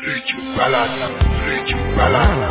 ريتشو بلدنا ريتشو بلدنا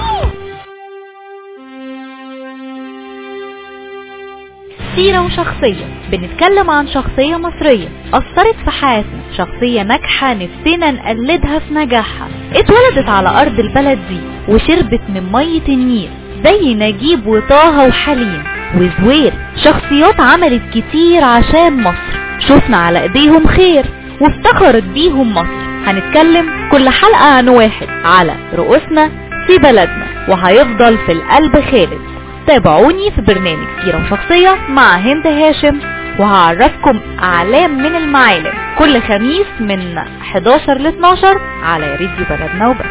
سيرة وشخصية بنتكلم عن شخصية مصرية أثرت في حياتنا شخصية ناجحة نفسنا نقلدها في نجاحها اتولدت على أرض البلد دي وشربت من مية النيل زي نجيب وطه وحليم وزوير شخصيات عملت كتير عشان مصر شفنا على ايديهم خير وافتخرت بيهم مصر هنتكلم كل حلقة عن واحد على رؤوسنا في بلدنا وهيفضل في القلب خالد تابعوني في برنامج سيرة وشخصية مع هند هاشم وهعرفكم أعلام من المعالم كل خميس من 11 ل 12 على راديو بلدنا وبس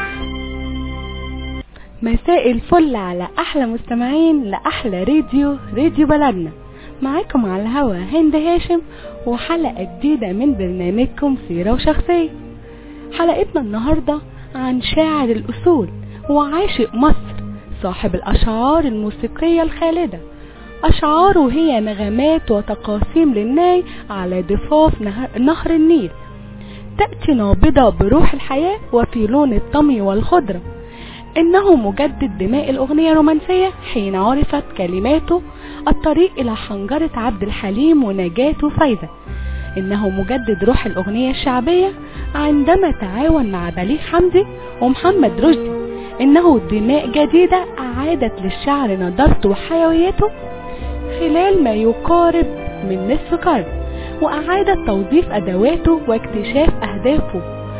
مساء الفل على احلى مستمعين لاحلى راديو راديو بلدنا معاكم على الهوا هند هاشم وحلقة جديدة من برنامجكم سيرة وشخصية حلقتنا النهاردة عن شاعر الأصول وعاشق مصر صاحب الأشعار الموسيقية الخالدة أشعاره هي نغمات وتقاسيم للناي على ضفاف نهر, نهر النيل تأتي نابضة بروح الحياة وفي لون الطمي والخضرة إنه مجدد دماء الأغنية الرومانسية حين عرفت كلماته الطريق إلى حنجرة عبد الحليم ونجاة وفايدة إنه مجدد روح الأغنية الشعبية عندما تعاون مع بليغ حمدي ومحمد رشدي إنه دماء جديدة أعادت للشعر نضارته وحيويته خلال ما يقارب من نصف قرن وأعادت توظيف أدواته واكتشاف أهدافه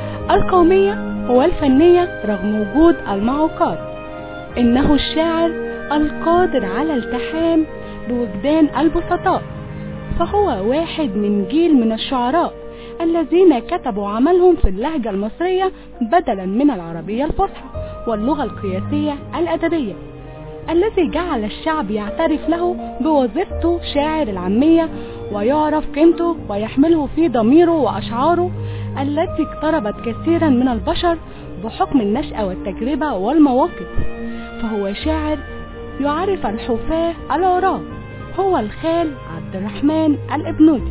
القومية والفنية رغم وجود المعوقات إنه الشاعر القادر على التحام بوجدان البسطاء فهو واحد من جيل من الشعراء الذين كتبوا عملهم في اللهجة المصرية بدلا من العربية الفصحى واللغة القياسية الأدبية الذي جعل الشعب يعترف له بوظيفته شاعر العامية ويعرف قيمته ويحمله في ضميره وأشعاره التي اقتربت كثيرا من البشر بحكم النشأة والتجربة والمواقف فهو شاعر يعرف الحفاة العراة هو الخال عبد الرحمن الابنودي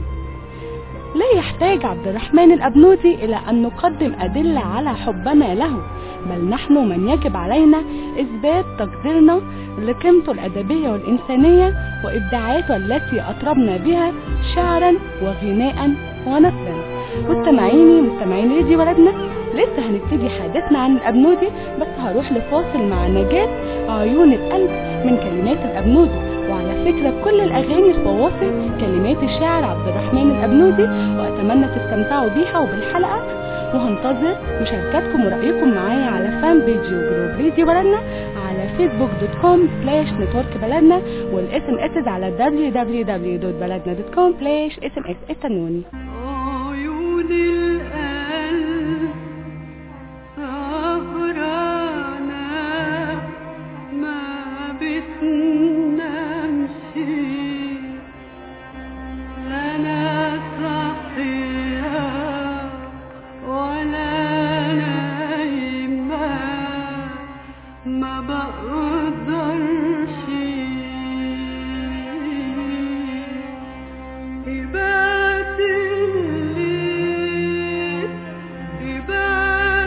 لا يحتاج عبد الرحمن الأبنودي إلى أن نقدم أدلة على حبنا له بل نحن من يجب علينا إثبات تقديرنا لقيمته الأدبية والإنسانية وإبداعاته التي أطربنا بها شعرا وغناء ونثرا مستمعيني مستمعين راديو بلدنا لسه هنبتدي حديثنا عن الأبنودي بس هروح لفاصل مع نجاة عيون القلب من كلمات الأبنودي وعلى فكرة كل الأغاني الفواصل كلمات الشاعر عبد الرحمن الأبنودي وأتمنى تستمتعوا بيها وبالحلقة وهنتظر مشاركاتكم ورأيكم معايا على فان بيج وجروب راديو بلدنا على فيسبوك دوت كوم سلاش نتورك بلدنا والاس ام اس على www.بلدنا.com سلاش اس ام اس استنوني عيون القلب سهرانة ما بتنامش لا أنا صاحية ولا نايمة ما بقدرش يبات الليل يبات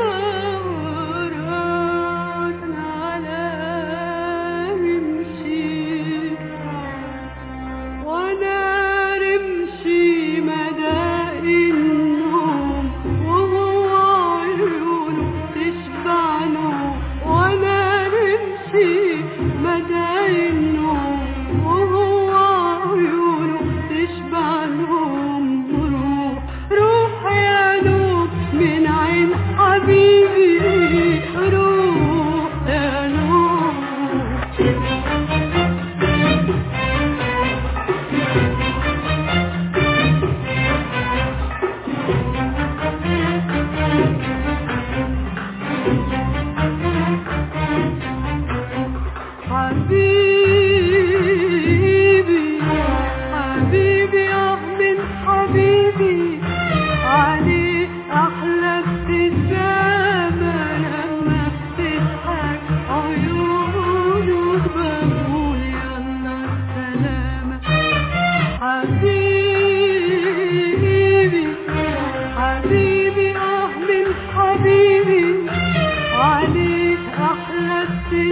سهران على رمشي وانا رمشي مدى النوم وهو عيونه تشبع نوم وانا رمشي مدى النوم وهو عيونه تشبع نوم روح روح يا نوم من عين حبيبي روح يا نوم حبيبي حبيبي يا من حبيبي عليه أحلى ابتسامة لما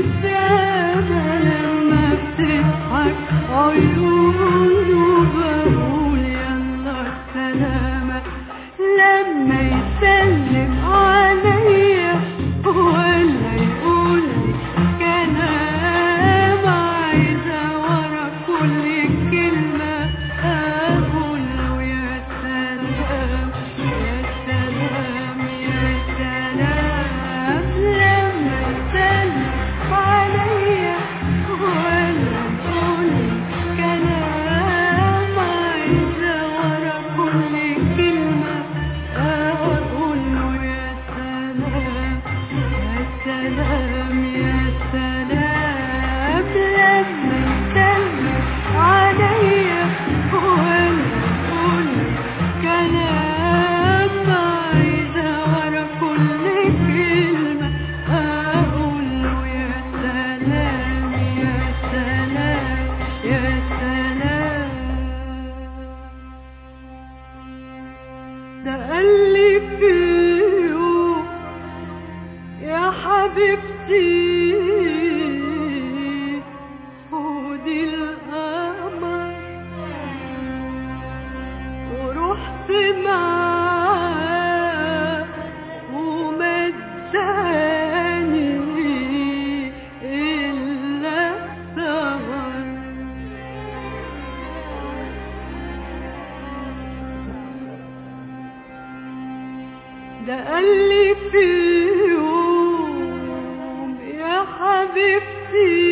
ابتسامة لما بتضحك عيونه بقول يلا السلامة لما يسلم عليا ولا يقول لي كلام عايزة ورا كل كلمة أقول له يا سلام يا سلام يا سلام لما يسلم عليا ولا يقول لي كلام عايزة ورا كل كلمة أقول له يا سلام يا سلام يا سلام لما يسلم عليا ولا يقول لي كلام عايزة ورا كل كلمة أقول له يا سلام يا سلام يا سلام ده قال لي في يوم يا حبيبتي خدي القمر ورحت معاه ومداني إلا السهر ده قال لي في يوم يا حبيبتي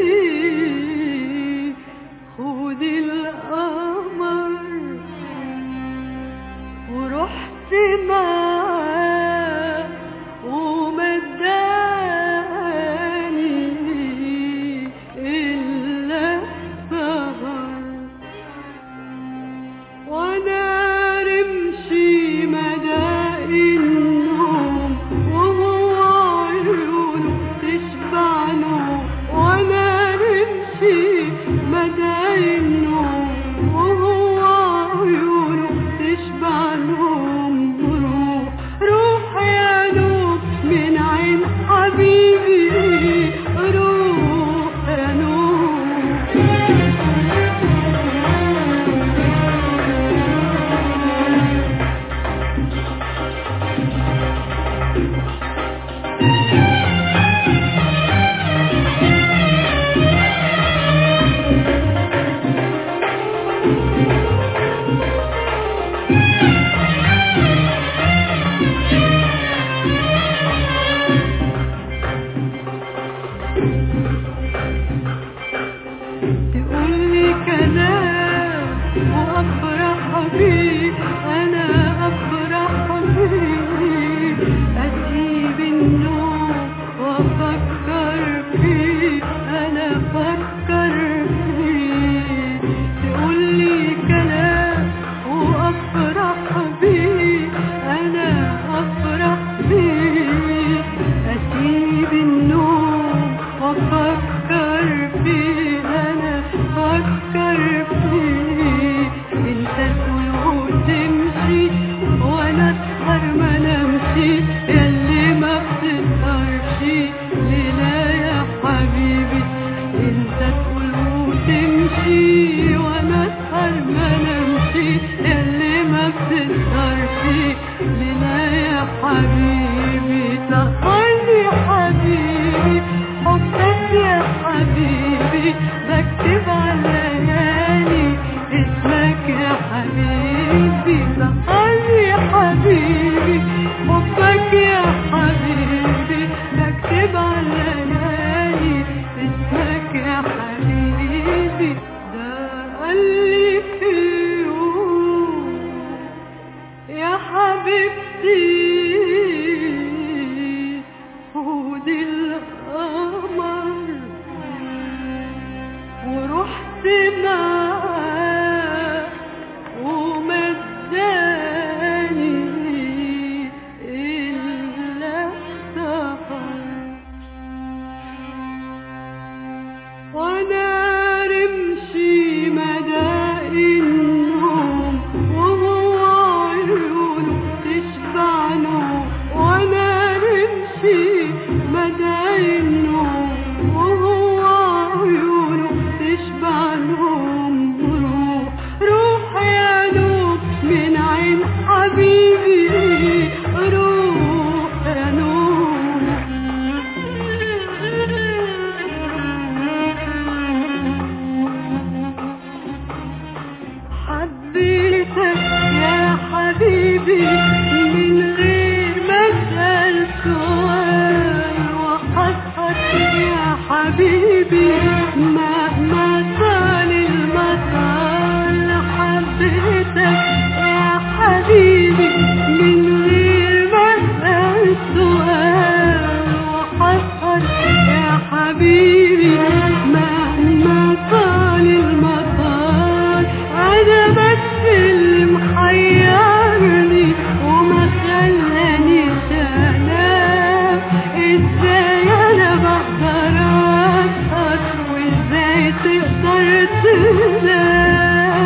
خدي القمر ورحت معاه ومداني إلا السهر وانا رمشي مدى النوم وهو عيونه تشبع نوم وانا رمشي مدى النوم وهو عيونه تشبع نوم روح روح يا نوم من عين حبيبي روح يا نوم تقولي كلام وافرح بيه انا افرح بيه اسيب النوم السؤال وحسحت يا حبيبي مهما طال المطال حبيتك يا حبيبي من غير ما اسال سؤال وحسحت يا حبيبي مهما طال المطال انا بس اللي محيرني وما خلانيش انام ازاي انا بقدر اسهر وازاي تقدر تنام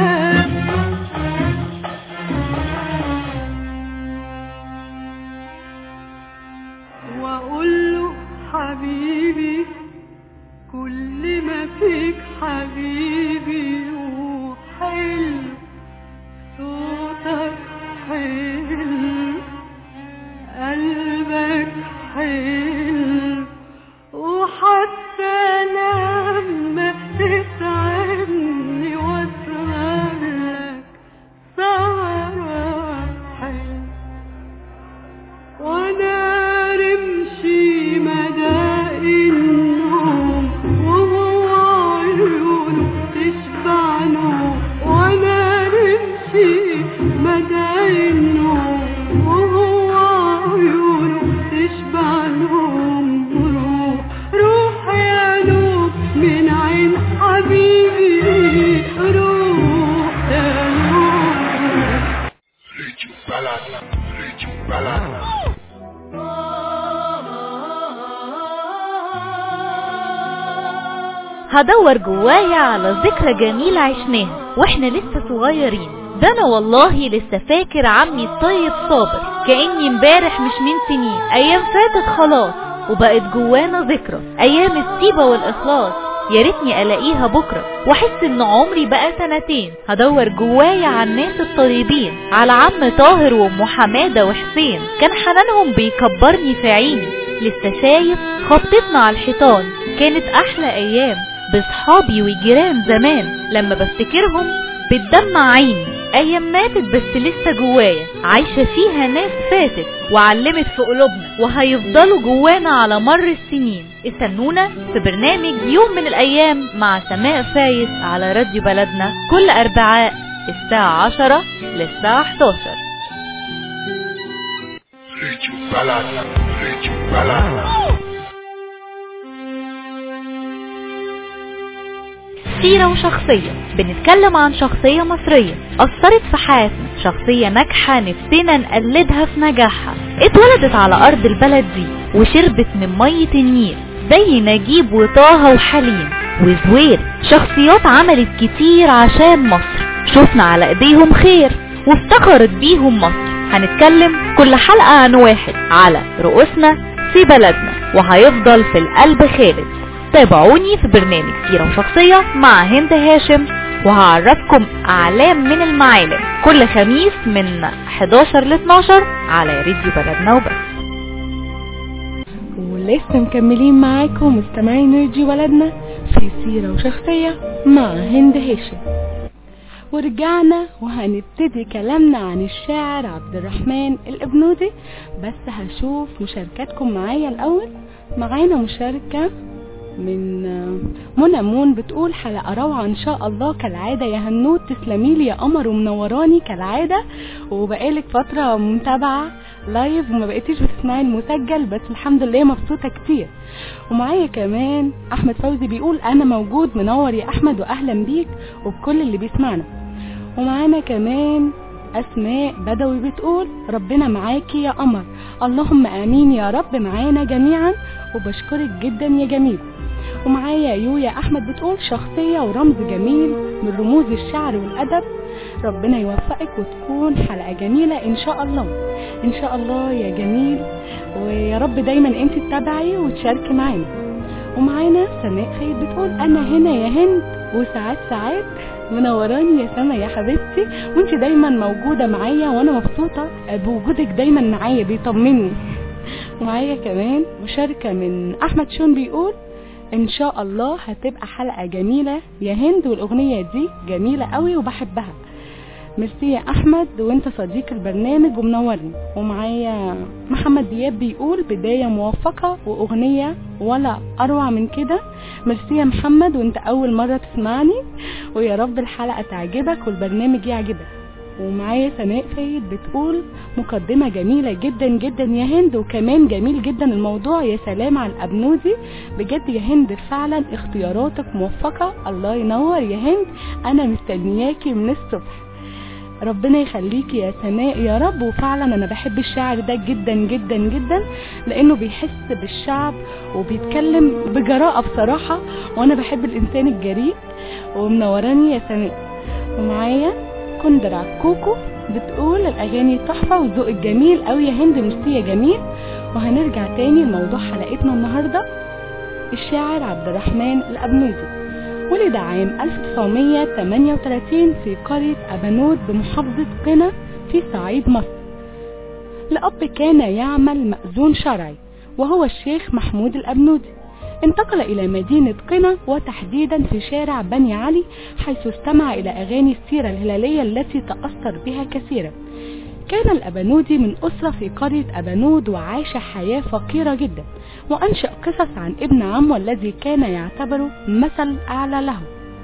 واقول له حبيبي كل ما فيك حبيبي وحلو صوتك حلو قلبك حلو وحتى لما تتعبني واسهر لك سهرة حلو وانا رمشي مدى النوم وهو عيونه تشبع نوم وانا رمشي مدى النوم وهو عيونه تشبع نوم روح روح يا نوم من عين حبيبي روح يا نوم Radio Balada. Radio Balada. هدور جوايا على ذكرى جميلة عشناها واحنا لسه صغيرين ده انا والله لسه فاكر عمي الطيب صابر كأني امبارح مش من سنين ايام فاتت خلاص وبقت جوانا ذكرى ايام السيبة والاخلاص يا ريتني الاقيها بكره واحس ان عمري بقى سنتين هدور جوايا على الناس الطيبين على عم طاهر وام حماده وحسين كان حنانهم بيكبرني في عيني لسه شايف خبطتنا على الحيطان كانت احلى ايام بصحابي وجيران زمان لما بفتكرهم بتدمع عيني ايام ماتت بس لسه جوايا عايشه فيها ناس فاتت وعلمت في قلوبنا وهيفضلوا جوانا على مر السنين استنونا في برنامج يوم من الايام مع سماء فايز على راديو بلدنا كل اربعاء الساعه 10 للساعه 11 Radio Balada. Radio Balada. سيرة وشخصية بنتكلم عن شخصية مصرية أثرت في حياتنا شخصية ناجحة نفسنا نقلدها في نجاحها اتولدت على أرض البلد دي وشربت من مية النيل زي نجيب وطه وحليم وزوير شخصيات عملت كتير عشان مصر شفنا على ايديهم خير وافتخرت بيهم مصر هنتكلم كل حلقة عن واحد على رؤوسنا في بلدنا وهيفضل في القلب خالد تابعوني في برنامج سيرة وشخصية مع هند هاشم وهعرفكم أعلام من المعالم كل خميس من 11 ل 12 على راديو بلدنا وبس ولسه مكملين معاكم مستمعين راديو بلدنا في سيرة وشخصية مع هند هاشم ورجعنا وهنبتدي كلامنا عن الشاعر عبد الرحمن الابنودي بس هشوف مشاركاتكم معايا الاول معانا مشاركة من آه، منى مون بتقول حلقة روعة ان شاء الله كالعادة يا هنود تسلميلي يا قمر ومنوراني كالعادة وبقالك فترة متابعة لايف وما بقيتيش بتسمعي المسجل بس الحمد لله مبسوطة كتير ومعايا كمان احمد فوزي بيقول انا موجود منور يا احمد واهلا بيك وبكل اللي بيسمعنا ومعانا كمان اسماء بدوي بتقول ربنا معاكي يا قمر اللهم امين يا رب معانا جميعا وبشكرك جدا يا جميل ومعايا يويا احمد بتقول شخصيه ورمز جميل من رموز الشعر والادب ربنا يوفقك وتكون حلقه جميله ان شاء الله ان شاء الله يا جميل ويا رب دايما انت تتابعي وتشاركي معانا ومعانا سماء خير بتقول انا هنا يا هند وساعات ساعات منوراني يا سما يا حبيبتي وانت دايما موجودة معايا وانا مبسوطة بوجودك دايما معايا بيطمني ومعايا كمان مشاركة من احمد شون بيقول ان شاء الله هتبقى حلقة جميلة يا هند والاغنية دي جميلة قوي وبحبها ميرسي يا احمد وانت صديق البرنامج ومنورني ومعايا محمد دياب بيقول بداية موفقة واغنية ولا اروع من كده ميرسي يا محمد وانت اول مرة تسمعني ويا رب الحلقة تعجبك والبرنامج يعجبك ومعايا سناء فايد بتقول مقدمة جميلة جدا جدا يا هند وكمان جميل جدا الموضوع يا سلام على الأبنودي بجد يا هند فعلا اختياراتك موفقة الله ينور يا هند أنا مستنياكي من الصبح ربنا يخليكي يا سناء يا رب وفعلا انا بحب الشاعر ده جدا جدا جدا لانه بيحس بالشعب وبيتكلم بجراءة بصراحة وانا بحب الانسان الجريء ومنوراني يا سناء ومعايا كندر عكوكو بتقول الاغاني تحفة وذوق الجميل قوي يا هند ميرسي يا جميل وهنرجع تاني لموضوع حلقتنا النهاردة الشاعر عبد الرحمن الابنودي ولد عام 1938 في قرية أبانود بمحافظة قنا في صعيد مصر الأب كان يعمل مأذون شرعي وهو الشيخ محمود الأبنودي انتقل إلى مدينة قنا وتحديدا في شارع بني علي حيث استمع إلى أغاني السيرة الهلالية التي تأثر بها كثيرا كان الأبنودي من أسرة في قرية أبنود وعاش حياة فقيرة جدا وأنشأ قصص عن ابن عمه الذي كان يعتبره مثل أعلى له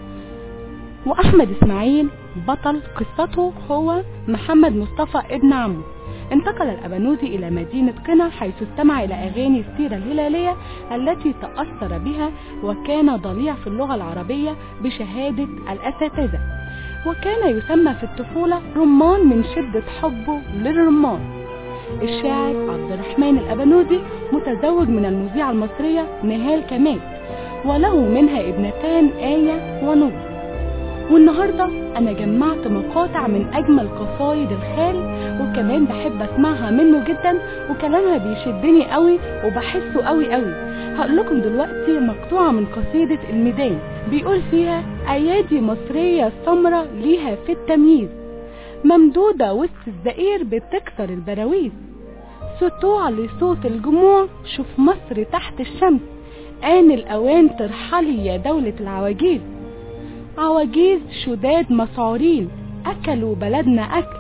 وأحمد إسماعيل بطل قصته هو محمد مصطفى ابن عمه انتقل الأبنودي إلى مدينة قنا حيث استمع إلى أغاني السيرة الهلالية التي تأثر بها وكان ضليع في اللغة العربية بشهادة الأساتذة وكان يسمى في الطفولة رمان من شدة حبه للرمان الشاعر عبد الرحمن الأبنودي متزوج من المذيعة المصرية نهال كمال وله منها ابنتان آية ونور والنهاردة أنا جمعت مقاطع من أجمل قصايد الخال وكمان بحب أسمعها منه جدا وكلامها بيشدني قوي وبحسه قوي قوي هقول لكم دلوقتي مقطوعة من قصيدة الميدان بيقول فيها أيادي مصرية سمرة ليها في التمييز ممدودة وسط الزئير بتكسر البراويز سطوع لصوت الجموع شوف مصر تحت الشمس آن الأوان ترحلي يا دولة العواجيز عواجيز شداد مسعورين أكلوا بلدنا أكل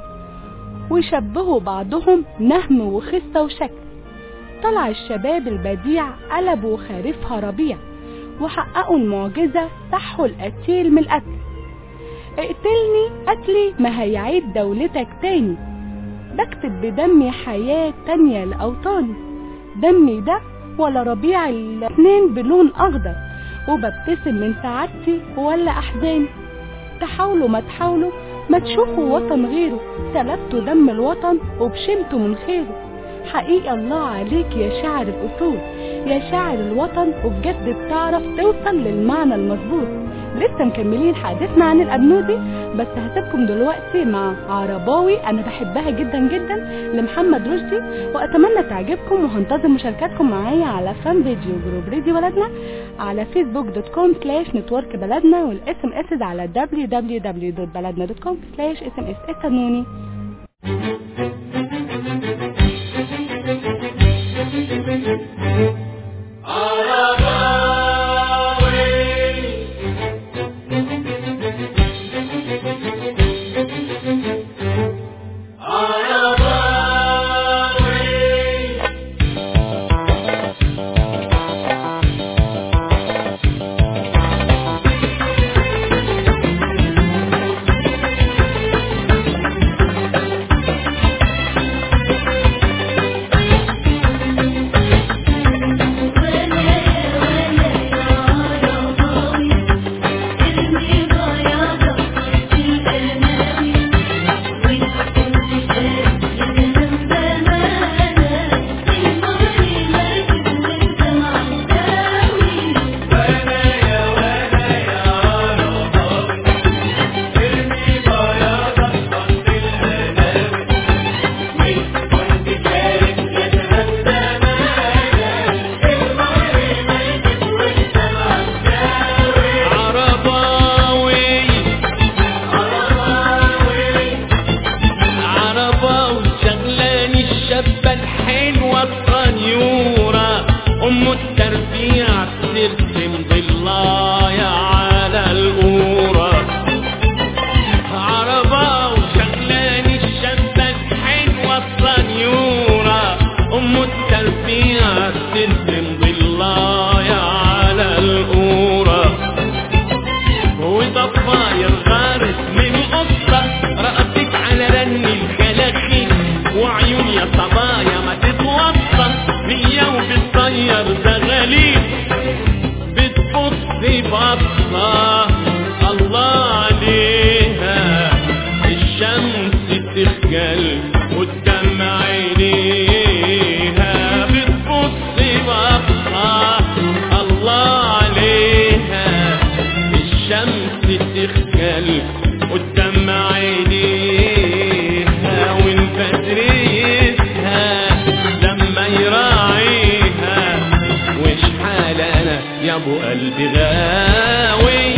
ويشبهوا بعضهم نهم وخسة وشكل طلع الشباب البديع قلبوا خارفها ربيع وحققوا المعجزة صحوا القتيل من القتل اقتلني قتلي ما هيعيد دولتك تاني بكتب بدمي حياة تانية لأوطاني دمي ده ولا ربيع الاتنين بلون أخضر وببتسم من سعادتي ولا أحزاني تحاولوا ما تحاولوا ما تشوفوا وطن غيره سلبتوا دم الوطن وبشمتوا من خيره حقيقة الله عليك يا شاعر الأصول يا شاعر الوطن وبجد بتعرف توصل للمعنى المظبوط لسه مكملين حديثنا عن الأبنودي بس هسيبكم دلوقتي مع عرباوي أنا بحبها جدا جدا لمحمد رشدي وأتمنى تعجبكم وهنتظر مشاركاتكم معايا على فان فيديو جروب راديو بلدنا على فيسبوك دوت كوم سلاش نتورك بلدنا والاس ام اس على www.بلدنا.com سلاش اس ام اس استنوني Thank ترسم ضلايا على القورة وضفاير غارت من قصة رقصت على رن الخلاخي وعيون يا صبايا ما تتوصل هي وبتطير زغاليل بتبص بصة الله عليها الشمس تخجل قدام عينيها بتبص بصة الله عليها الشمس تخجل قدام عينيها والبدريتها لما يراعيها وش حال انا يا ابو قلبي غاوي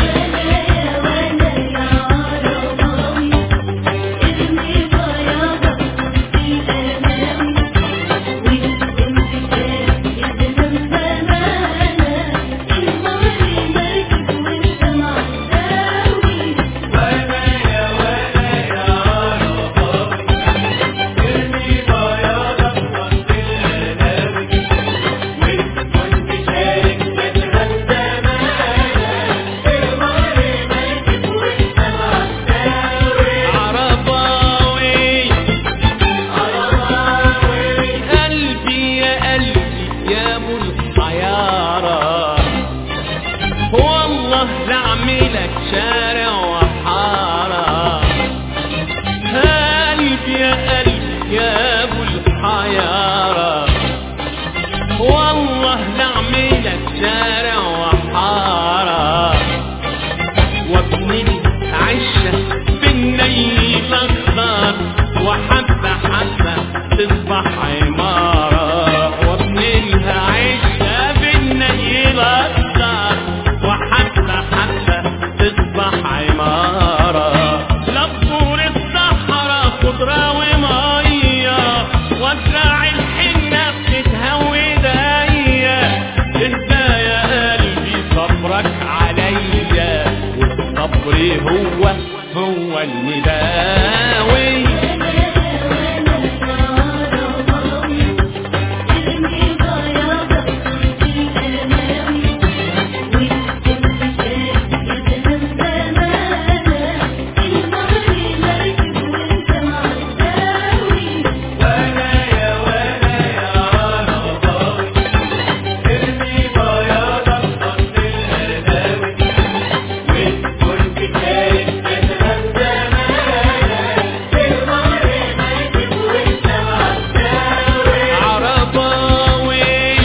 عرباوي قلبي يا قلبي يا ابو الطيارة والله لعملك شارع وحارة قلبي يا قلبي يا ابو الحيارة والله لعملك شارع وحارة وابني عشة بالنيل اخضر وحبة حبة تصبح عمارة وابني لها عشة بالنيل اخضر وحبة حبة تصبح عمارة لبور الصحراء خضرة ومية وازرع الحنة بتتهوي داية اهدى يا قلبي صبرك عليا والصبر هو هو النداوي عرباوي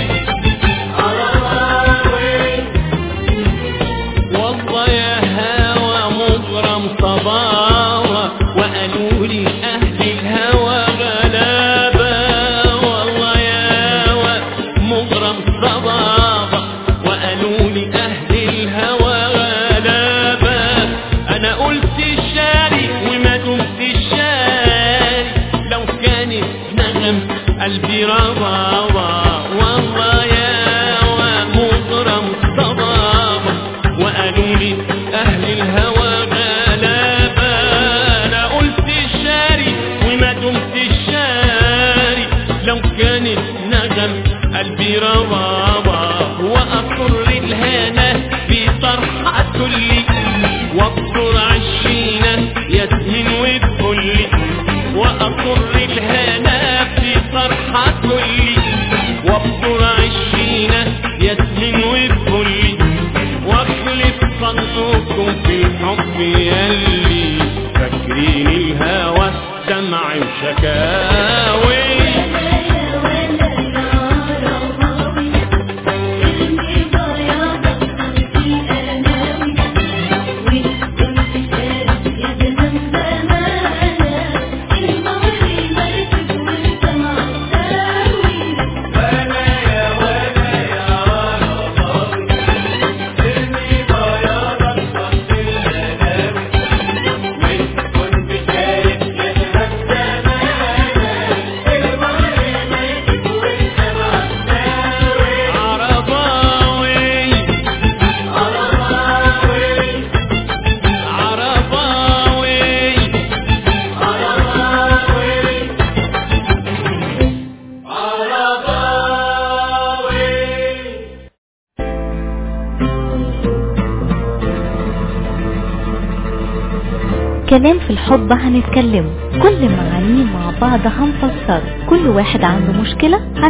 والله يا هوى مغرم صباوة وقالوا لي أهل الهوى غلابة والله يا هوى مغرم صباوة وقالوا لي أهل الهوى غلابة أنا قلت الشاري وما دمت الشاري لو كانت نغم قلبي ربابة والله يا هوى مغرم صبابة وقالوا لي أهل الهوى غلابة أنا قلت الشاري وما دمت الشاري لو كانت نغم قلبي ربابة وأقر الهنا في طرحة لي واقصر عشينا ياسمين وتقولي وأقر الهنا في طرحة لي واقصر عشينا ياسمين وتقولي واخلف صندوقكم في الحب يلي فاكرين الهوى سمع وشكاوي كلام في الحب هنتكلمه كل معانيه مع بعض هنفسره كل واحد عنده مشكلة